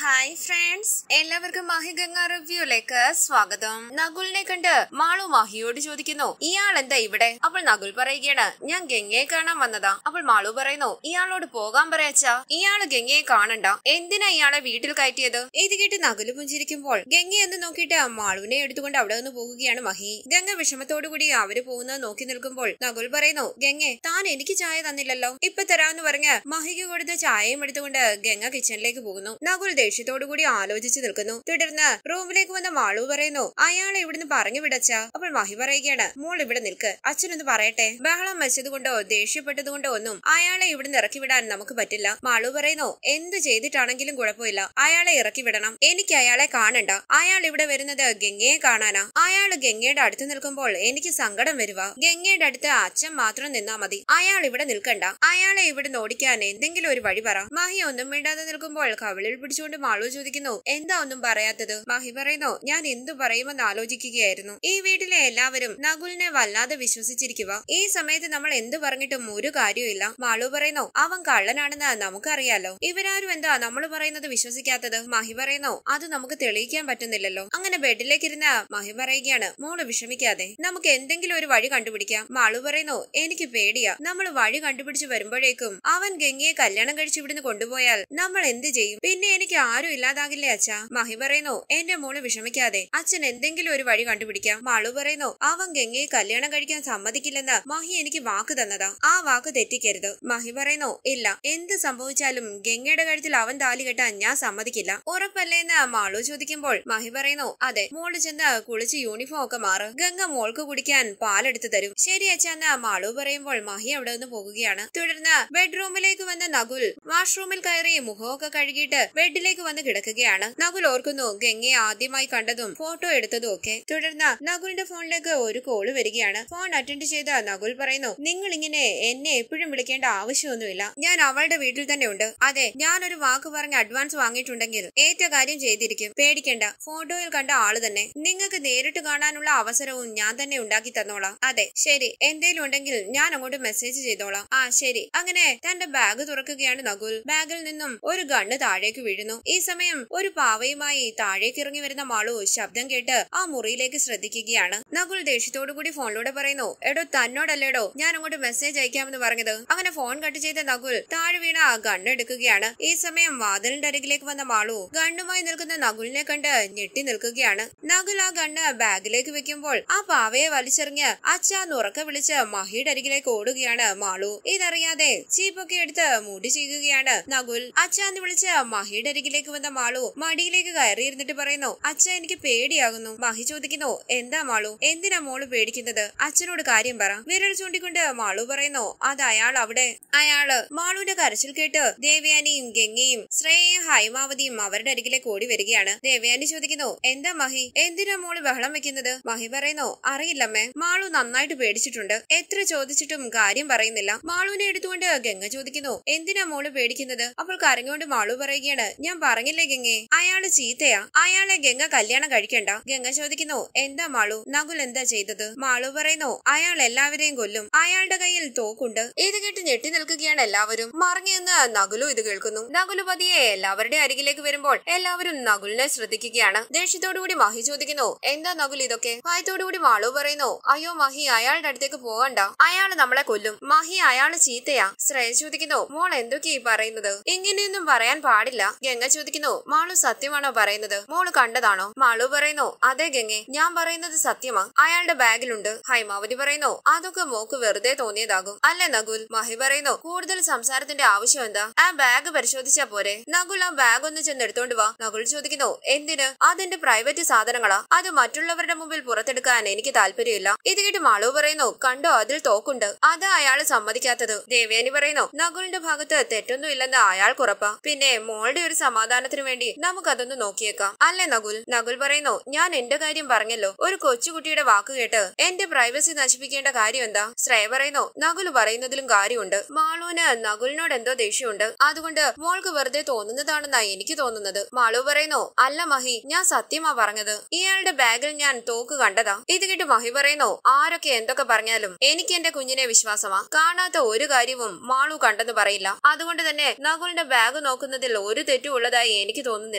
hi friends എല്ലാവർക്കും മാഹി ഗംഗ റിവ്യൂലേക്ക് സ്വാഗതം നകുലിനെ കണ്ട് മാളു മാഹിയോട് ചോദിക്കുന്നു ഇയാൾ എന്താ ഇവിടെ അപ്പോൾ നകുൽ പറയുകയാണ് ഞാൻ ഗംഗയെ കാണാൻ വന്നതാ അപ്പോൾ മാളു പറയുന്നു ഇയാളോട് പോകാൻ പറയച്ചാ ഇയാള് ഗംഗയെ കാണണ്ട എന്തിനാ ഇയാളെ വീട്ടിൽ കയറ്റിയത് ഇത് കേട്ട് നകുല് പുഞ്ചിരിക്കുമ്പോൾ ഗംഗ എന്ന് നോക്കിയിട്ട് മാളുവിനെ എടുത്തുകൊണ്ട് അവിടെ നിന്ന് പോകുകയാണ് മഹി ഗംഗ വിഷമത്തോടുകൂടി അവര് പോകുന്നത് നോക്കി നിൽക്കുമ്പോൾ നകുൽ പറയുന്നു ഗംഗെ താൻ എനിക്ക് ചായ തന്നില്ലല്ലോ ഇപ്പൊ തരാമെന്ന് പറഞ്ഞ് മഹിക്ക് കൊടുത്ത ചായയും എടുത്തുകൊണ്ട് ഗംഗ കിച്ചണിലേക്ക് പോകുന്നു നകുൽ ദേഷ്യത്തോടുകൂടി ആലോചിച്ച് നിൽക്കുന്നു തുടർന്ന് റൂമിലേക്ക് വന്ന മാളു പറയുന്നു അയാളെ ഇവിടുന്ന് പറഞ്ഞു വിടച്ച അപ്പോൾ മഹി പറയുകയാണ് മോൾ ഇവിടെ നിൽക്ക് അച്ഛനൊന്ന് പറയട്ടെ ബഹളം വെച്ചതുകൊണ്ടോ ദേഷ്യപ്പെട്ടതുകൊണ്ടോ ഒന്നും അയാളെ ഇവിടുന്ന് ഇറക്കി വിടാൻ നമുക്ക് പറ്റില്ല മാളു പറയുന്നു എന്ത് ചെയ്തിട്ടാണെങ്കിലും കുഴപ്പമില്ല അയാളെ ഇറക്കി വിടണം എനിക്ക് അയാളെ കാണണ്ട അയാൾ ഇവിടെ വരുന്നത് ഗംഗയെ കാണാനാ അയാൾ ഗംഗയുടെ അടുത്ത് നിൽക്കുമ്പോൾ എനിക്ക് സങ്കടം വരുക ഗംഗയുടെ അടുത്ത് അച്ഛൻ മാത്രം നിന്നാ മതി അയാൾ ഇവിടെ നിൽക്കണ്ട അയാളെ ഇവിടെ ഓടിക്കാൻ എന്തെങ്കിലും ഒരു വഴി പറ മഹി ഒന്നും മിണ്ടാതെ നിൽക്കുമ്പോൾ കവിളിൽ പിടിച്ചുകൊണ്ട് മാളു ചോദിക്കുന്നു എന്താ ഒന്നും പറയാത്തത് മഹി പറയുന്നു ഞാൻ എന്തു പറയുമെന്ന് ആലോചിക്കുകയായിരുന്നു ഈ വീട്ടിലെ എല്ലാവരും നകുലിനെ വല്ലാതെ വിശ്വസിച്ചിരിക്കുക ഈ സമയത്ത് നമ്മൾ എന്തു പറഞ്ഞിട്ടും ഒരു കാര്യമില്ല മാളു പറയുന്നു അവൻ കള്ളനാണെന്ന് നമുക്കറിയാലോ ഇവരാരും എന്താ നമ്മൾ പറയുന്നത് വിശ്വസിക്കാത്തത് മഹി പറയുന്നു അത് നമുക്ക് തെളിയിക്കാൻ പറ്റുന്നില്ലല്ലോ അങ്ങനെ ബെഡിലേക്ക് ഇരുന്ന് മഹി പറയുകയാണ് മോള് വിഷമിക്കാതെ നമുക്ക് എന്തെങ്കിലും ഒരു വഴി കണ്ടുപിടിക്കാം മാളു പറയുന്നു എനിക്ക് പേടിയാ നമ്മൾ വഴി കണ്ടുപിടിച്ച് വരുമ്പോഴേക്കും അവൻ ഗംഗയെ കല്യാണം കഴിച്ച് ഇവിടുന്ന് കൊണ്ടുപോയാൽ നമ്മൾ എന്ത് ചെയ്യും പിന്നെ എനിക്ക് ആരും ഇല്ലാതാകില്ലേ അച്ഛാ മഹി പറയുന്നു എന്റെ മോള് വിഷമിക്കാതെ അച്ഛൻ എന്തെങ്കിലും ഒരു വഴി കണ്ടുപിടിക്കാം മാളു പറയുന്നു അവൻ ഗംഗയെ കല്യാണം കഴിക്കാൻ സമ്മതിക്കില്ലെന്ന് മഹി എനിക്ക് വാക്ക് തന്നതാ ആ വാക്ക് തെറ്റിക്കരുത് മഹി പറയുന്നു ഇല്ല എന്ത് സംഭവിച്ചാലും ഗംഗയുടെ കഴുത്തിൽ അവൻ താലി കെട്ടാൻ ഞാൻ സമ്മതിക്കില്ല ഉറപ്പല്ലേന്ന് മാളു ചോദിക്കുമ്പോൾ മഹി പറയുന്നു അതെ മോള് ചെന്ന് കുളിച്ച് യൂണിഫോം ഒക്കെ മാറ് ഗംഗ മോൾക്ക് കുടിക്കാൻ പാലെടുത്ത് തരും ശരി അച്ഛന്ന് മാളു പറയുമ്പോൾ മഹി അവിടെ നിന്ന് പോകുകയാണ് തുടർന്ന് ബെഡ്റൂമിലേക്ക് വന്ന നകുൽ വാഷ്റൂമിൽ കയറി മുഖമൊക്കെ കഴുകിയിട്ട് ബെഡിലേക്ക് വന്ന് കിടക്കുകയാണ് നകുൽ ഓർക്കുന്നു ഗംഗയെ ആദ്യമായി കണ്ടതും ഫോട്ടോ എടുത്തതും ഒക്കെ തുടർന്ന് നകുലിന്റെ ഫോണിലേക്ക് ഒരു കോള് വരികയാണ് ഫോൺ അറ്റൻഡ് ചെയ്ത നകുൽ പറയുന്നു നിങ്ങൾ ഇങ്ങനെ എന്നെ എപ്പോഴും വിളിക്കേണ്ട ആവശ്യമൊന്നുമില്ല ഞാൻ അവളുടെ വീട്ടിൽ തന്നെ ഉണ്ട് അതെ ഞാൻ ഒരു വാക്ക് പറഞ്ഞ് അഡ്വാൻസ് വാങ്ങിയിട്ടുണ്ടെങ്കിൽ ഏറ്റ കാര്യം ചെയ്തിരിക്കും പേടിക്കണ്ട ഫോട്ടോയിൽ കണ്ട ആള് തന്നെ നിങ്ങൾക്ക് നേരിട്ട് കാണാനുള്ള അവസരവും ഞാൻ തന്നെ ഉണ്ടാക്കി തന്നോളാം അതെ ശരി എന്തേലും ഉണ്ടെങ്കിൽ ഞാൻ അങ്ങോട്ട് മെസ്സേജ് ചെയ്തോളാം ആ ശരി അങ്ങനെ തന്റെ ബാഗ് തുറക്കുകയാണ് നകുൽ ബാഗിൽ നിന്നും ഒരു ഗണ്ണ് താഴേക്ക് വീഴുന്നു ഈ സമയം ഒരു പാവയുമായി താഴേക്ക് ഇറങ്ങി വരുന്ന മാളു ശബ്ദം കേട്ട് ആ മുറിയിലേക്ക് ശ്രദ്ധിക്കുകയാണ് നകുൽ ദേഷ്യത്തോടു കൂടി ഫോണിലൂടെ പറയുന്നു എടോ തന്നോടല്ലേടോ ഞാൻ അങ്ങോട്ട് മെസ്സേജ് അയക്കാമെന്ന് പറഞ്ഞത് അങ്ങനെ ഫോൺ കട്ട് ചെയ്ത നകുൽ താഴെ വീണ ആ ഗണ്ണ് എടുക്കുകയാണ് ഈ സമയം വാതിലിന്റെ അരികിലേക്ക് വന്ന മാളു ഗണ്ണുമായി നിൽക്കുന്ന നകുലിനെ കണ്ട് ഞെട്ടി നിൽക്കുകയാണ് നകുൽ ആ ഗണ്ണ് ബാഗിലേക്ക് വെക്കുമ്പോൾ ആ പാവയെ വലിച്ചെറിഞ്ഞ് അച്ഛാന്ന് ഉറക്കെ വിളിച്ച് മഹിയുടെ അരികിലേക്ക് ഓടുകയാണ് മാളു ഇതറിയാതെ ചീപ്പൊക്കെ എടുത്ത് മുടി ചെയ്യുകയാണ് നകുൽ അച്ഛാന്ന് വിളിച്ച് മഹിയുടെ അരികിലേക്ക് വന്ന മാളു മടിയിലേക്ക് കയറിയിരുന്നിട്ട് പറയുന്നു അച്ഛ എനിക്ക് പേടിയാകുന്നു മഹി ചോദിക്കുന്നു എന്താ മാളു എന്തിനാ മോള് പേടിക്കുന്നത് അച്ഛനോട് കാര്യം പറ വിരൽ ചൂണ്ടിക്കൊണ്ട് മാളു പറയുന്നു അത് അയാൾ അവിടെ അയാള് മാളുവിന്റെ കരച്ചിൽ കേട്ട് ദേവയാനിയും ഗംഗയും ശ്രേയയും ഹൈമാവതിയും അവരുടെ അരികിലേക്ക് ഓടി വരികയാണ് ദേവയാനി ചോദിക്കുന്നു എന്താ മഹി എന്തിനാ മോള് ബഹളം വെക്കുന്നത് മഹി പറയുന്നു അറിയില്ലമ്മേ മാളു നന്നായിട്ട് പേടിച്ചിട്ടുണ്ട് എത്ര ചോദിച്ചിട്ടും കാര്യം പറയുന്നില്ല മാളുവിനെ എടുത്തുകൊണ്ട് ഗംഗ ചോദിക്കുന്നു എന്തിനാ മോള് പേടിക്കുന്നത് അപ്പോൾ കരഞ്ഞുകൊണ്ട് മാളു പറയുകയാണ് ഞാൻ പറഞ്ഞില്ലേ ഗംഗെ അയാള് ചീത്തയാ അയാളെ ഗംഗ കല്യാണം കഴിക്കണ്ട ഗംഗ ചോദിക്കുന്നു എന്താ മാളു നകുൽ എന്താ ചെയ്തത് മാളു പറയുന്നു അയാൾ എല്ലാവരെയും കൊല്ലും അയാളുടെ കയ്യിൽ തോക്കുണ്ട് ഇത് കേട്ട് ഞെട്ടി നിൽക്കുകയാണ് എല്ലാവരും മറിഞ്ഞു നിന്ന് നകുലു ഇത് കേൾക്കുന്നു നകുലു പതിയെ എല്ലാവരുടെ അരികിലേക്ക് വരുമ്പോൾ എല്ലാവരും നകുലിനെ ശ്രദ്ധിക്കുകയാണ് ദേഷ്യത്തോടുകൂടി മഹി ചോദിക്കുന്നു എന്താ നകുൽ ഇതൊക്കെ ഭയത്തോടുകൂടി മാളു പറയുന്നു അയ്യോ മഹി അയാളുടെ അടുത്തേക്ക് പോകണ്ട അയാൾ നമ്മളെ കൊല്ലും മഹി അയാള് ചീത്തയാ ശ്രേയ ചോദിക്കുന്നു മോൾ എന്തൊക്കെയാ ഈ പറയുന്നത് ഇങ്ങനെയൊന്നും പറയാൻ പാടില്ല ഗംഗ ചോദിക്കുന്നു മാളു സത്യമാണോ പറയുന്നത് മോള് കണ്ടതാണോ മാളു പറയുന്നു അതെ ഗംഗെ ഞാൻ പറയുന്നത് സത്യമാ അയാളുടെ ബാഗിലുണ്ട് ഹൈമാവതി പറയുന്നു അതൊക്കെ മോക്ക് വെറുതെ തോന്നിയതാകും അല്ലേ നകുൽ മഹി പറയുന്നു കൂടുതൽ സംസാരത്തിന്റെ ആവശ്യം എന്താ ആ ബാഗ് പരിശോധിച്ചാ പോരെ നകുൽ ആ ബാഗ് ഒന്ന് ചെന്ന് എടുത്തോണ്ട് വാ നകുൽ ചോദിക്കുന്നു എന്തിന് അതെന്റെ പ്രൈവറ്റ് സാധനങ്ങളാ അത് മറ്റുള്ളവരുടെ മുമ്പിൽ പുറത്തെടുക്കാൻ എനിക്ക് താല്പര്യമില്ല ഇത് കേട്ട് മാളു പറയുന്നു കണ്ടോ അതിൽ തോക്കുണ്ട് അത് അയാള് സമ്മതിക്കാത്തത് ദേവേനി പറയുന്നു നകുലിന്റെ ഭാഗത്ത് തെറ്റൊന്നും ഇല്ലെന്ന് അയാൾക്കുറപ്പാ പിന്നെ മോളുടെ ഒരു സമാധാനത്തിന് വേണ്ടി നമുക്കതൊന്ന് നോക്കിയേക്കാം അല്ലേ നകുൽ നകുൽ പറയുന്നു ഞാൻ എന്റെ കാര്യം പറഞ്ഞല്ലോ ഒരു കൊച്ചുകുട്ടിയുടെ വാക്ക് കേട്ട് എന്റെ പ്രൈവസി നശിപ്പിക്കേണ്ട കാര്യം എന്താ ശ്രേയ പറയുന്നു നകുൽ പറയുന്നതിലും കാര്യമുണ്ട് മാളുവിന് നകുലിനോട് എന്തോ ദേഷ്യമുണ്ട് അതുകൊണ്ട് മോൾക്ക് വെറുതെ തോന്നുന്നതാണെന്നാ എനിക്ക് തോന്നുന്നത് മാളു പറയുന്നു അല്ല മഹി ഞാൻ സത്യമാ പറഞ്ഞത് ഇയാളുടെ ബാഗിൽ ഞാൻ തോക്ക് കണ്ടതാ ഇത് കേട്ട് മഹി പറയുന്നു ആരൊക്കെ എന്തൊക്കെ പറഞ്ഞാലും എനിക്ക് എന്റെ കുഞ്ഞിനെ വിശ്വാസമാ കാണാത്ത ഒരു കാര്യവും മാളു കണ്ടെന്ന് പറയില്ല അതുകൊണ്ട് തന്നെ നകുലിന്റെ ബാഗ് നോക്കുന്നതിൽ ഒരു തെറ്റും ഉള്ളതായി എനിക്ക് തോന്നുന്നില്ല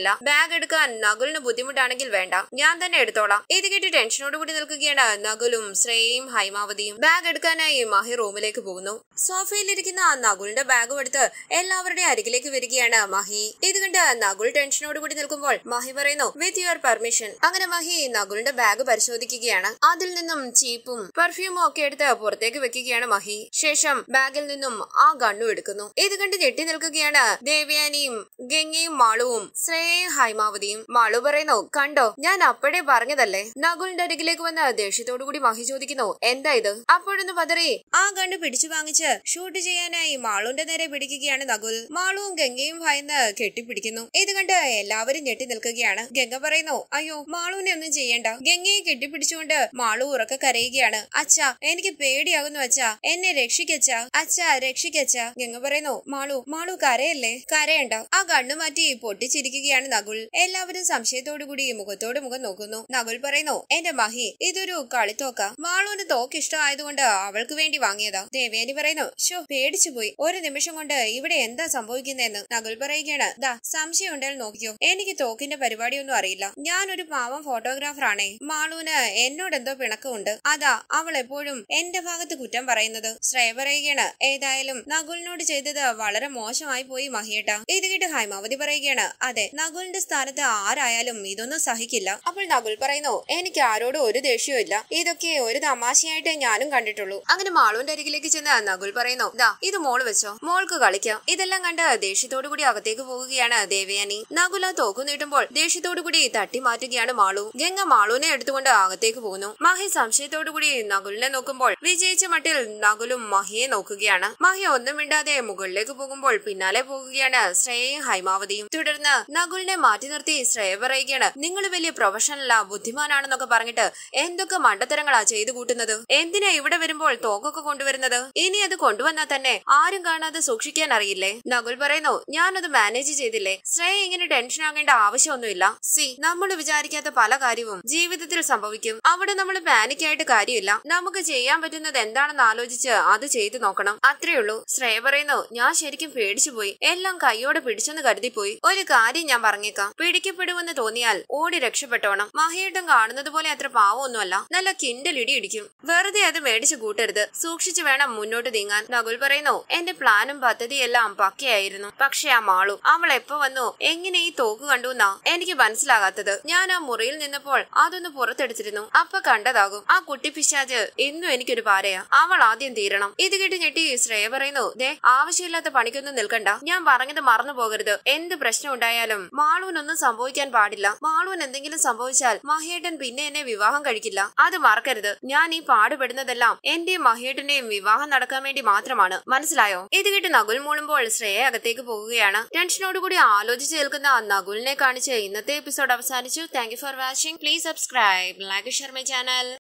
പറ്റുന്നില്ല ബാഗ് എടുക്കാൻ നകുലിന് ബുദ്ധിമുട്ടാണെങ്കിൽ വേണ്ട ഞാൻ തന്നെ എടുത്തോളാം ഇത് കേട്ട് ടെൻഷനോട് കൂടി നിൽക്കുകയാണ് നകുലും ശ്രേയയും ഹൈമാവതിയും ബാഗ് എടുക്കാനായി മഹി റൂമിലേക്ക് പോകുന്നു സോഫയിലിരിക്കുന്ന നകുലിന്റെ ബാഗും എടുത്ത് എല്ലാവരുടെയും അരികിലേക്ക് വരികയാണ് മഹി ഇത് കണ്ട് നകുൽ ടെൻഷനോട് കൂടി നിൽക്കുമ്പോൾ മഹി പറയുന്നു വിത്ത് യുവർ പെർമിഷൻ അങ്ങനെ മഹി നകുലിന്റെ ബാഗ് പരിശോധിക്കുകയാണ് അതിൽ നിന്നും ചീപ്പും പെർഫ്യൂമും ഒക്കെ എടുത്ത് പുറത്തേക്ക് വെക്കുകയാണ് മഹി ശേഷം ബാഗിൽ നിന്നും ആ ഗണ്ണും എടുക്കുന്നു ഇത് കണ്ട് ഞെട്ടി നിൽക്കുകയാണ് ദേവയാനിയും ഗംഗയും മാളുവും ശ്രേയയും ഹൈമാവതിയും മാളു പറയുന്നു കണ്ടോ ഞാൻ അപ്പോഴേ പറഞ്ഞതല്ലേ നകുലിന്റെ അരികിലേക്ക് വന്ന് ദേഷ്യത്തോടു കൂടി മഹി ചോദിക്കുന്നു എന്താ ഇത് അപ്പോഴൊന്ന് പതറി ആ ഗണ്ണ് പിടിച്ചു വാങ്ങിച്ച് ഷൂട്ട് ചെയ്യാനായി മാളുവിന്റെ നേരെ പിടിക്കുകയാണ് നകുൽ മാളുവും ഗംഗയും ഭയന്ന് കെട്ടിപ്പിടിക്കുന്നു ഇത് കണ്ട് എല്ലാവരും ഞെട്ടി നിൽക്കുകയാണ് ഗംഗ പറയുന്നു അയ്യോ മാളുവിനെ ഒന്നും ചെയ്യണ്ട ഗംഗയെ കെട്ടിപ്പിടിച്ചുകൊണ്ട് മാളു ഉറക്കെ കരയുകയാണ് അച്ഛാ എനിക്ക് പേടിയാകുന്നു അച്ഛാ എന്നെ രക്ഷിക്കച്ചാ അച്ഛാ രക്ഷിക്കച്ചാ ഗംഗ പറയുന്നു മാളു മാളു കരയല്ലേ കരയണ്ട ആ കണ്ണു മാറ്റി പൊട്ടിച്ചിരിക്കുകയാണ് നകുൽ എല്ലാവരും സംശയത്തോടു കൂടി മുഖത്തോട് മുഖം നോക്കുന്നു നകുൽ പറയുന്നു എന്റെ മഹി ഇതൊരു കളിത്തോക്ക മാളുവിന് തോക്ക് ഇഷ്ടമായതുകൊണ്ട് അവൾക്ക് വേണ്ടി വാങ്ങിയതാ ദേവേനി പറയുന്നു ഷോ പേടിച്ചു പോയി ഒരു നിമിഷം കൊണ്ട് ഇവിടെ എന്താ സംഭവിക്കുന്നതെന്ന് നകുൽ പറയുകയാണ് ദാ സംശയം ഉണ്ടെങ്കിൽ നോക്കിയോ എനിക്ക് തോക്കിന്റെ പരിപാടിയൊന്നും അറിയില്ല ഞാനൊരു പാവം ഫോട്ടോഗ്രാഫർ ആണേ മാളുവിന് എന്നോട് എന്തോ പിണക്കമുണ്ട് അതാ അവൾ എപ്പോഴും എന്റെ ഭാഗത്ത് കുറ്റം പറയുന്നത് ശ്രേയ പറയുകയാണ് ഏതായാലും നകുലിനോട് ചെയ്തത് വളരെ മോശമായി പോയി മഹിയേട്ട ഇത് കേട്ട് ഹൈമാവതി പറയുകയാണ് അതെ നകുലിന്റെ സ്ഥാനത്ത് ആരായാലും ഇതൊന്നും സഹിക്കില്ല അപ്പോൾ നകുൽ പറയുന്നു എനിക്ക് ആരോടും ഒരു ദേഷ്യവും ഇല്ല ഇതൊക്കെ ഒരു തമാശയായിട്ട് ഞാനും കണ്ടിട്ടുള്ളൂ അങ്ങനെ മാളുവിന്റെ അരികിലേക്ക് ചെന്ന് നകുൽ പറയുന്നു ദാ ഇത് മോള് വെച്ചോ മോൾക്ക് കളിക്കാം ഇതെല്ലാം കണ്ട് ദേഷ്യത്തോടു കൂടി അകത്തേക്ക് പോവുകയാണ് ദേവയാനി നകുല തോക്കു നീട്ടുമ്പോൾ ദേഷ്യത്തോടു കൂടി തട്ടി മാറ്റുകയാണ് മാളു ഗംഗ മാളുവിനെ എടുത്തുകൊണ്ട് അകത്തേക്ക് പോകുന്നു മഹി സംശയത്തോടു കൂടി നകുലിനെ നോക്കുമ്പോൾ വിജയിച്ച മട്ടിൽ നകുലും മഹിയെ നോക്കുകയാണ് മഹി ഒന്നും മിണ്ടാതെ മുകളിലേക്ക് പോകുമ്പോൾ പിന്നാലെ പോകുകയാണ് ശ്രേയയും ഹൈമാവതിയും തുടർന്ന് നകുലിനെ മാറ്റി നിർത്തി ശ്രേയ പറയുകയാണ് നിങ്ങൾ വലിയ പ്രൊഫഷണലാ ബുദ്ധിമാനാണെന്നൊക്കെ പറഞ്ഞിട്ട് എന്തൊക്കെ മണ്ടത്തരങ്ങളാ ചെയ്തു കൂട്ടുന്നത് എന്തിനാ ഇവിടെ വരുമ്പോൾ തോക്കൊക്കെ കൊണ്ടുവരുന്നത് ഇനി അത് കൊണ്ടുവന്നാൽ തന്നെ ആരും കാണാതെ സൂക്ഷിക്കാൻ അറിയില്ലേ നകുൽ പറയുന്നു ഞാനത് മാനേജ് ചെയ്തില്ലേ ശ്രേയ ഇങ്ങനെ ടെൻഷൻ ആകേണ്ട ആവശ്യമൊന്നുമില്ല സി നമ്മൾ വിചാരിക്കാത്ത പല കാര്യവും ജീവിതത്തിൽ സംഭവിക്കും അവിടെ നമ്മൾ പാനിക് ആയിട്ട് കാര്യമില്ല നമുക്ക് ചെയ്യാൻ പറ്റുന്നത് എന്താണെന്ന് ആലോചിച്ച് അത് ചെയ്തു നോക്കണം അത്രേ ഉള്ളൂ ശ്രേയ പറയുന്നു ഞാൻ ശരിക്കും പേടിച്ചു പോയി എല്ലാം കൈയോടെ പിടിച്ചെന്ന് കരുതിപ്പോയി ഒരു കാര്യം ഞാൻ പറഞ്ഞേക്കാം പിടിക്കപ്പെടുമെന്ന് തോന്നിയാൽ ഓടി രക്ഷപ്പെട്ടോണം മഹിയേട്ടം കാണുന്നത് പോലെ അത്ര പാവമൊന്നുമല്ല നല്ല കിണ്ടലിടി ഇടിക്കും വെറുതെ അത് മേടിച്ചു കൂട്ടരുത് സൂക്ഷിച്ചു വേണം മുന്നോട്ട് നീങ്ങാൻ നകുൽ പറയുന്നു എന്റെ പ്ലാനും പദ്ധതിയെല്ലാം പക്കയായിരുന്നു പക്ഷെ ആ മാളു അവൾ എപ്പോ വന്നു എങ്ങനെ ഈ തോക്ക് കണ്ടുവെന്നാ എനിക്ക് മനസ്സിലാകാത്തത് ഞാൻ ആ മുറിയിൽ നിന്നപ്പോൾ അതൊന്ന് പുറത്തെടുത്തിരുന്നു അപ്പൊ കണ്ടതാകും ആ കുട്ടി പിശാജ് ഇന്നും എനിക്കൊരു പാരയാ അവൾ ആദ്യം തീരണം ഇത് കേട്ട് ഞെട്ടി ശ്രേയ പറയുന്നു ദേ ആവശ്യമില്ലാത്ത പണിക്കൊന്നും നിൽക്കണ്ട ഞാൻ പറഞ്ഞത് മറന്നു പോകരുത് എന്ത് പ്രശ്നം ഉണ്ടായാലും മാളുവിനൊന്നും സംഭവിക്കാൻ പാടില്ല മാളുവിന് എന്തെങ്കിലും സംഭവിച്ചാൽ മഹിയേട്ടൻ പിന്നെ എന്നെ വിവാഹം കഴിക്കില്ല അത് മറക്കരുത് ഞാൻ ഈ പാടുപെടുന്നതെല്ലാം എന്റെയും മഹിയേട്ടന്റെയും വിവാഹം നടക്കാൻ വേണ്ടി മാത്രമാണ് മനസ്സിലായോ ഇത് കേട്ട് നകുൽ മൂളുമ്പോൾ ശ്രേയ അകത്തേക്ക് പോകുകയാണ് ടെൻഷനോടുകൂടി ആലോചിച്ച് നിൽക്കുന്ന നകുലിനെ കാണിച്ച് ഇന്നത്തെ എപ്പിസോഡ് അവസാനിച്ചു thank you for watching please subscribe like share my channel